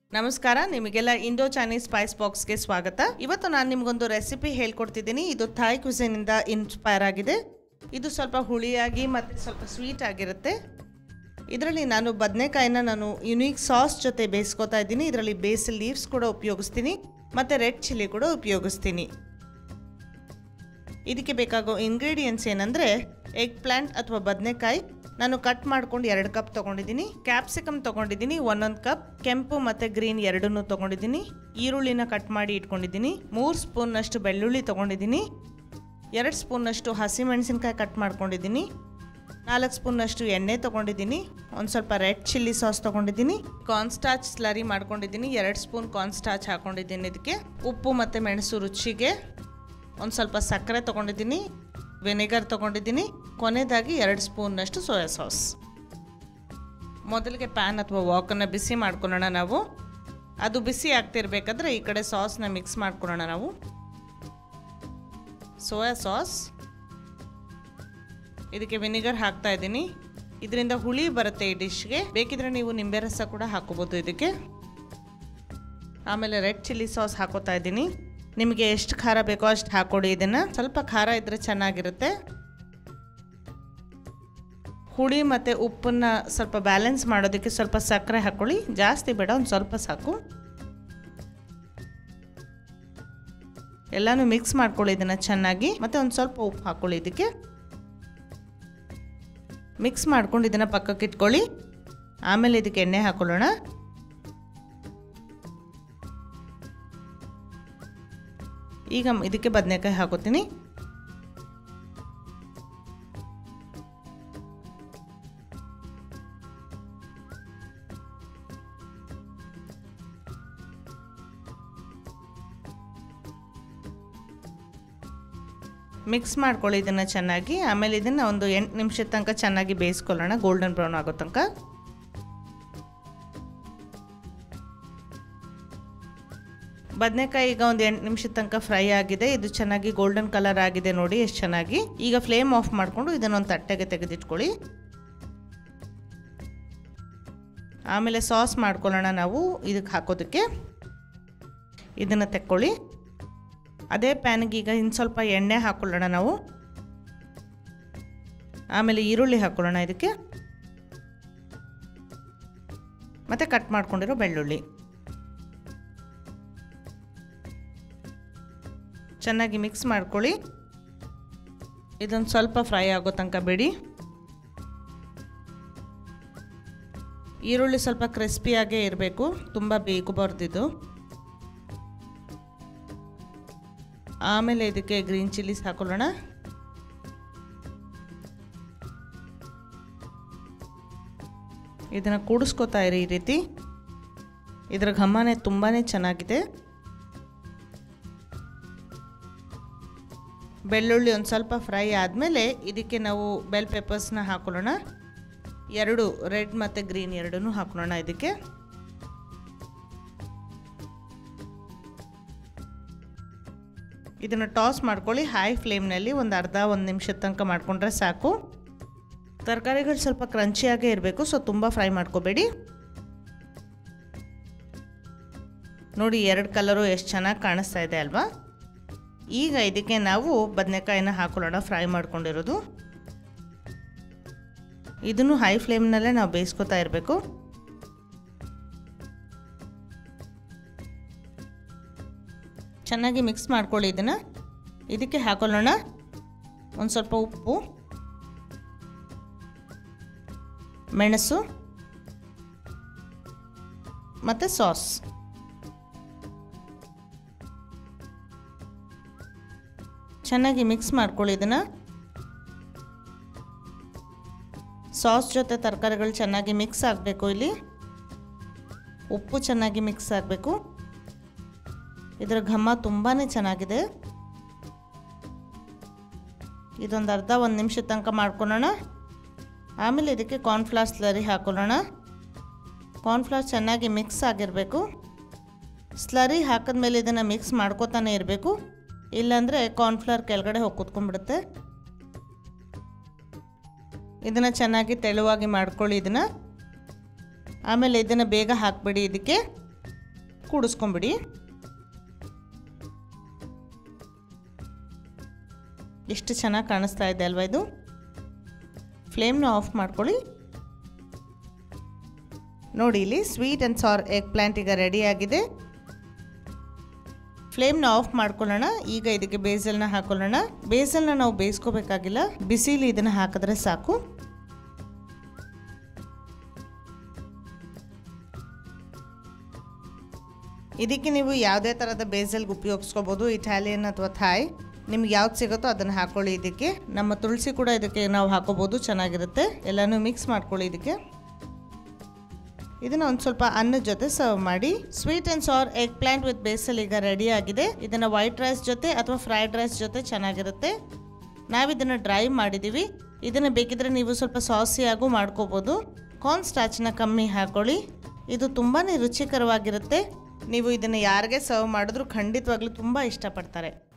ನಮಸ್ಕಾರ ನಿಮಗೆಲ್ಲ Indo Chinese Spice ಬಾಕ್ಸ್ಗೆ ಸ್ವಾಗತ ಇವತ್ತು ನಾನು ನಿಮಗೊಂದು ರೆಸಿಪಿ ಹೇಳ್ಕೊಡ್ತಿದ್ದೀನಿ ಇದು ಥಾಯ್ ಕ್ವಿಸಿನಿಂದ ಇನ್ಸ್ಪೈರ್ ಆಗಿದೆ ಇದು ಸ್ವಲ್ಪ ಹುಳಿಯಾಗಿ ಮತ್ತು ಸ್ವಲ್ಪ ಸ್ವೀಟ್ ಆಗಿರುತ್ತೆ ಇದರಲ್ಲಿ ನಾನು ಬದನೆಕಾಯಿನ ನಾನು ಯುನೀಕ್ ಸಾಸ್ ಜೊತೆ ಬೇಯಿಸ್ಕೊತಾ ಇದ್ದೀನಿ ಇದರಲ್ಲಿ ಬೇಸಿಲ್ ಲೀವ್ಸ್ ಕೂಡ ಉಪಯೋಗಿಸ್ತೀನಿ ಮತ್ತು ರೆಡ್ ಚಿಲ್ಲಿ ಕೂಡ ಉಪಯೋಗಿಸ್ತೀನಿ ಇದಕ್ಕೆ ಬೇಕಾಗೋ ಇಂಗ್ರೀಡಿಯೆಂಟ್ಸ್ ಏನಂದರೆ ಎಗ್ ಪ್ಲಾಂಟ್ ಅಥವಾ ಬದನೆಕಾಯಿ ನಾನು ಕಟ್ ಮಾಡ್ಕೊಂಡು ಎರಡು ಕಪ್ ತೊಗೊಂಡಿದ್ದೀನಿ ಕ್ಯಾಪ್ಸಿಕಮ್ ತೊಗೊಂಡಿದ್ದೀನಿ ಒಂದೊಂದು ಕಪ್ ಕೆಂಪು ಮತ್ತು ಗ್ರೀನ್ ಎರಡನ್ನೂ ತೊಗೊಂಡಿದ್ದೀನಿ ಈರುಳ್ಳಿನ ಕಟ್ ಮಾಡಿ ಇಟ್ಕೊಂಡಿದ್ದೀನಿ ಮೂರು ಸ್ಪೂನ್ನಷ್ಟು ಬೆಳ್ಳುಳ್ಳಿ ತೊಗೊಂಡಿದ್ದೀನಿ ಎರಡು ಸ್ಪೂನ್ನಷ್ಟು ಹಸಿಮೆಣಸಿನ್ಕಾಯಿ ಕಟ್ ಮಾಡ್ಕೊಂಡಿದ್ದೀನಿ ನಾಲ್ಕು ಸ್ಪೂನ್ನಷ್ಟು ಎಣ್ಣೆ ತೊಗೊಂಡಿದ್ದೀನಿ ಒಂದು ಸ್ವಲ್ಪ ರೆಡ್ ಚಿಲ್ಲಿ ಸಾಸ್ ತೊಗೊಂಡಿದ್ದೀನಿ ಕಾರ್ನ್ಸ್ಟಾಚ್ ಸ್ಲರಿ ಮಾಡ್ಕೊಂಡಿದ್ದೀನಿ ಎರಡು ಸ್ಪೂನ್ ಕಾರ್ನ್ಸ್ಟಾಚ್ ಹಾಕೊಂಡಿದ್ದೀನಿ ಇದಕ್ಕೆ ಉಪ್ಪು ಮತ್ತು ಮೆಣಸು ರುಚಿಗೆ ಒಂದು ಸ್ವಲ್ಪ ಸಕ್ಕರೆ ತೊಗೊಂಡಿದ್ದೀನಿ ವಿನೆಗರ್ ತೊಗೊಂಡಿದ್ದೀನಿ ಕೊನೆಯದಾಗಿ ಎರಡು ಸ್ಪೂನ್ನಷ್ಟು ಸೋಯಾ ಸಾಸ್ ಮೊದಲಿಗೆ ಪ್ಯಾನ್ ಅಥವಾ ವಾಕನ್ನು ಬಿಸಿ ಮಾಡ್ಕೊಳ್ಳೋಣ ನಾವು ಅದು ಬಿಸಿ ಆಗ್ತಿರ್ಬೇಕಾದ್ರೆ ಈ ಕಡೆ ಸಾಸ್ನ ಮಿಕ್ಸ್ ಮಾಡ್ಕೊಳ್ಳೋಣ ನಾವು ಸೋಯಾ ಸಾಸ್ ಇದಕ್ಕೆ ವಿನೆಗರ್ ಹಾಕ್ತಾ ಇದ್ದೀನಿ ಇದರಿಂದ ಹುಳಿ ಬರುತ್ತೆ ಈ ಡಿಶ್ಗೆ ಬೇಕಿದ್ರೆ ನೀವು ನಿಂಬೆ ರಸ ಕೂಡ ಹಾಕೋಬೋದು ಇದಕ್ಕೆ ಆಮೇಲೆ ರೆಡ್ ಚಿಲ್ಲಿ ಸಾಸ್ ಹಾಕೋತಾ ಇದ್ದೀನಿ ನಿಮಗೆ ಎಷ್ಟು ಖಾರ ಬೇಕೋ ಅಷ್ಟು ಹಾಕೊಡಿ ಇದನ್ನು ಸ್ವಲ್ಪ ಖಾರ ಇದ್ದರೆ ಚೆನ್ನಾಗಿರುತ್ತೆ ಹುಳಿ ಮತ್ತು ಉಪ್ಪನ್ನ ಸ್ವಲ್ಪ ಬ್ಯಾಲೆನ್ಸ್ ಮಾಡೋದಕ್ಕೆ ಸ್ವಲ್ಪ ಸಕ್ಕರೆ ಹಾಕೊಳ್ಳಿ ಜಾಸ್ತಿ ಬೇಡ ಒಂದು ಸ್ವಲ್ಪ ಸಾಕು ಎಲ್ಲನೂ ಮಿಕ್ಸ್ ಮಾಡ್ಕೊಳ್ಳಿ ಇದನ್ನು ಚೆನ್ನಾಗಿ ಮತ್ತು ಒಂದು ಸ್ವಲ್ಪ ಉಪ್ಪು ಹಾಕೊಳ್ಳಿ ಇದಕ್ಕೆ ಮಿಕ್ಸ್ ಮಾಡ್ಕೊಂಡು ಇದನ್ನು ಪಕ್ಕಕ್ಕೆ ಇಟ್ಕೊಳ್ಳಿ ಆಮೇಲೆ ಇದಕ್ಕೆ ಎಣ್ಣೆ ಹಾಕೊಳ್ಳೋಣ ಈಗ ಇದಕ್ಕೆ ಬದನೆಕಾಯಿ ಹಾಕೋತೀನಿ ಮಿಕ್ಸ್ ಮಾಡ್ಕೊಳ್ಳಿ ಇದನ್ನು ಚೆನ್ನಾಗಿ ಆಮೇಲೆ ಇದನ್ನು ಒಂದು ಎಂಟು ನಿಮಿಷದ ತನಕ ಚೆನ್ನಾಗಿ ಬೇಯಿಸ್ಕೊಳ್ಳೋಣ ಗೋಲ್ಡನ್ ಬ್ರೌನ್ ಆಗೋ ತನಕ ಬದನೆಕಾಯಿ ಈಗ ಒಂದು ಎಂಟು ನಿಮಿಷದ ತನಕ ಫ್ರೈ ಆಗಿದೆ ಇದು ಚೆನ್ನಾಗಿ ಗೋಲ್ಡನ್ ಕಲರ್ ಆಗಿದೆ ನೋಡಿ ಎಷ್ಟು ಚೆನ್ನಾಗಿ ಈಗ ಫ್ಲೇಮ್ ಆಫ್ ಮಾಡಿಕೊಂಡು ಇದನ್ನೊಂದು ತಟ್ಟೆಗೆ ತೆಗೆದಿಟ್ಕೊಳ್ಳಿ ಆಮೇಲೆ ಸಾಸ್ ಮಾಡ್ಕೊಳ್ಳೋಣ ನಾವು ಇದಕ್ಕೆ ಹಾಕೋದಕ್ಕೆ ಇದನ್ನು ತೆಕ್ಕೊಳ್ಳಿ ಅದೇ ಪ್ಯಾನ್ಗೆ ಈಗ ಇನ್ನು ಸ್ವಲ್ಪ ಎಣ್ಣೆ ಹಾಕ್ಕೊಳ್ಳೋಣ ನಾವು ಆಮೇಲೆ ಈರುಳ್ಳಿ ಹಾಕ್ಕೊಳ್ಳೋಣ ಇದಕ್ಕೆ ಮತ್ತು ಕಟ್ ಮಾಡ್ಕೊಂಡಿರೋ ಬೆಳ್ಳುಳ್ಳಿ ಚೆನ್ನಾಗಿ ಮಿಕ್ಸ್ ಮಾಡ್ಕೊಳ್ಳಿ ಇದೊಂದು ಸ್ವಲ್ಪ ಫ್ರೈ ಆಗೋ ತನಕ ಬಿಡಿ ಈರುಳ್ಳಿ ಸ್ವಲ್ಪ ಕ್ರಿಸ್ಪಿಯಾಗೇ ಇರಬೇಕು ತುಂಬ ಬೇಕಬಾರ್ದಿದ್ದು ಆಮೇಲೆ ಇದಕ್ಕೆ ಗ್ರೀನ್ ಚಿಲ್ಲೀಸ್ ಹಾಕೊಳ್ಳೋಣ ಇದನ್ನು ಕೂಡಿಸ್ಕೋತಾ ಇರಿ ಈ ರೀತಿ ಇದರ ಘಮನೆ ತುಂಬಾ ಚೆನ್ನಾಗಿದೆ ಬೆಳ್ಳುಳ್ಳಿ ಒಂದು ಸ್ವಲ್ಪ ಫ್ರೈ ಆದಮೇಲೆ ಇದಕ್ಕೆ ನಾವು ಬೆಲ್ ಪೆಪ್ಪರ್ಸ್ನ ಹಾಕೊಳ್ಳೋಣ ಎರಡು ರೆಡ್ ಮತ್ತು ಗ್ರೀನ್ ಎರಡನ್ನೂ ಹಾಕೊಳ್ಳೋಣ ಇದಕ್ಕೆ ಇದನ್ನು ಟಾಸ್ ಮಾಡ್ಕೊಳ್ಳಿ ಹೈ ಫ್ಲೇಮ್ನಲ್ಲಿ ಒಂದು ಅರ್ಧ ಒಂದು ನಿಮಿಷದ ತನಕ ಮಾಡಿಕೊಂಡ್ರೆ ಸಾಕು ತರಕಾರಿಗಳು ಸ್ವಲ್ಪ ಕ್ರಂಚಿಯಾಗೇ ಇರಬೇಕು ಸೊ ತುಂಬ ಫ್ರೈ ಮಾಡ್ಕೋಬೇಡಿ ನೋಡಿ ಎರಡು ಕಲರು ಎಷ್ಟು ಚೆನ್ನಾಗಿ ಕಾಣಿಸ್ತಾ ಇದೆ ಅಲ್ವಾ ಈಗ ಇದಕ್ಕೆ ನಾವು ಬದನೆಕಾಯಿನ ಹಾಕೊಳ್ಳೋಣ ಫ್ರೈ ಮಾಡ್ಕೊಂಡಿರೋದು ಇದನ್ನು ಹೈ ಫ್ಲೇಮ್ನಲ್ಲೇ ನಾವು ಬೇಯಿಸ್ಕೊತಾ ಇರಬೇಕು ಚೆನ್ನಾಗಿ ಮಿಕ್ಸ್ ಮಾಡ್ಕೊಳ್ಳಿ ಇದನ್ನು ಇದಕ್ಕೆ ಹಾಕೊಳ್ಳೋಣ ಒಂದು ಸ್ವಲ್ಪ ಉಪ್ಪು ಮೆಣಸು ಮತ್ತು ಸಾಸ್ ಚೆನ್ನಾಗಿ ಮಿಕ್ಸ್ ಮಾಡ್ಕೊಳ್ಳಿ ಇದನ್ನು ಸಾಸ್ ಜೊತೆ ತರಕಾರಿಗಳು ಚೆನ್ನಾಗಿ ಮಿಕ್ಸ್ ಆಗಬೇಕು ಇಲ್ಲಿ ಉಪ್ಪು ಚೆನ್ನಾಗಿ ಮಿಕ್ಸ್ ಆಗಬೇಕು ಇದರ ಘಮ ತುಂಬಾ ಚೆನ್ನಾಗಿದೆ ಇದೊಂದು ಅರ್ಧ ಒಂದು ನಿಮಿಷದ ತನಕ ಮಾಡ್ಕೊಳ್ಳೋಣ ಆಮೇಲೆ ಇದಕ್ಕೆ ಕಾರ್ನ್ಫ್ಲವರ್ ಸ್ಲರಿ ಹಾಕೊಳ್ಳೋಣ ಕಾರ್ನ್ಫ್ಲವರ್ ಚೆನ್ನಾಗಿ ಮಿಕ್ಸ್ ಆಗಿರಬೇಕು ಸ್ಲರಿ ಹಾಕಿದ್ಮೇಲೆ ಇದನ್ನು ಮಿಕ್ಸ್ ಮಾಡ್ಕೋತಾನೆ ಇರಬೇಕು ಇಲ್ಲಾಂದರೆ ಕಾರ್ನ್ಫ್ಲವರ್ ಕೆಳಗಡೆ ಹೋಗಿ ಕೂತ್ಕೊಂಡ್ಬಿಡುತ್ತೆ ಇದನ್ನು ಚೆನ್ನಾಗಿ ತೆಳುವಾಗಿ ಮಾಡ್ಕೊಳ್ಳಿ ಇದನ್ನು ಆಮೇಲೆ ಇದನ್ನು ಬೇಗ ಹಾಕ್ಬಿಡಿ ಇದಕ್ಕೆ ಕೂಡಿಸ್ಕೊಂಬಿಡಿ ಎಷ್ಟು ಚೆನ್ನಾಗಿ ಕಾಣಿಸ್ತಾ ಇದೆ ಅಲ್ವಾ ಇದು ಫ್ಲೇಮ್ನ ಆಫ್ ಮಾಡ್ಕೊಳ್ಳಿ ನೋಡಿ ಇಲ್ಲಿ sweet and sour eggplant ಈಗ ರೆಡಿ ಆಗಿದೆ ಫ್ಲೇಮ್ನ ಆಫ್ ಮಾಡ್ಕೊಳ್ಳೋಣ ಈಗ ಇದಕ್ಕೆ ಬೇಸಲ್ನ ಹಾಕೊಳ್ಳೋಣ ಬೇಸಲ್ನ ನಾವು ಬೇಯಿಸ್ಕೋಬೇಕಾಗಿಲ್ಲ ಬಿಸಿಲಿ ಇದನ್ನು ಹಾಕಿದ್ರೆ ಸಾಕು ಇದಕ್ಕೆ ನೀವು ಯಾವುದೇ ಥರದ ಬೇಸಲ್ಗೆ ಉಪಯೋಗಿಸ್ಕೋಬೋದು ಇಟಾಲಿಯನ್ ಅಥವಾ ಥಾಯ್ ನಿಮ್ಗೆ ಯಾವ್ದು ಸಿಗುತ್ತೋ ಅದನ್ನು ಹಾಕೊಳ್ಳಿ ಇದಕ್ಕೆ ನಮ್ಮ ತುಳಸಿ ಕೂಡ ಇದಕ್ಕೆ ನಾವು ಹಾಕೋಬೋದು ಚೆನ್ನಾಗಿರುತ್ತೆ ಎಲ್ಲನೂ ಮಿಕ್ಸ್ ಮಾಡ್ಕೊಳ್ಳಿ ಇದಕ್ಕೆ ಇದನ್ನು ಒಂದು ಸ್ವಲ್ಪ ಅನ್ನದ ಜೊತೆ ಸರ್ವ್ ಮಾಡಿ sweet and sour eggplant with basil ಈಗ ರೆಡಿ ಆಗಿದೆ ಇದನ್ನು ವೈಟ್ ರೈಸ್ ಜೊತೆ ಅಥವಾ ಫ್ರೈಡ್ ರೈಸ್ ಜೊತೆ ಚೆನ್ನಾಗಿರುತ್ತೆ ನಾವಿದನ್ನು ಡ್ರೈ ಮಾಡಿದ್ದೀವಿ ಇದನ್ನು ಬೇಕಿದ್ರೆ ನೀವು ಸ್ವಲ್ಪ ಸಾಸಿಯಾಗೂ ಮಾಡ್ಕೋಬೋದು ಕಾರ್ನ್ ಸ್ಟಾಚ್ನ ಕಮ್ಮಿ ಹಾಕೊಳ್ಳಿ ಇದು ತುಂಬಾ ರುಚಿಕರವಾಗಿರುತ್ತೆ ನೀವು ಇದನ್ನು ಯಾರಿಗೆ ಸರ್ವ್ ಮಾಡಿದ್ರೂ ಖಂಡಿತವಾಗ್ಲೂ ತುಂಬ ಇಷ್ಟಪಡ್ತಾರೆ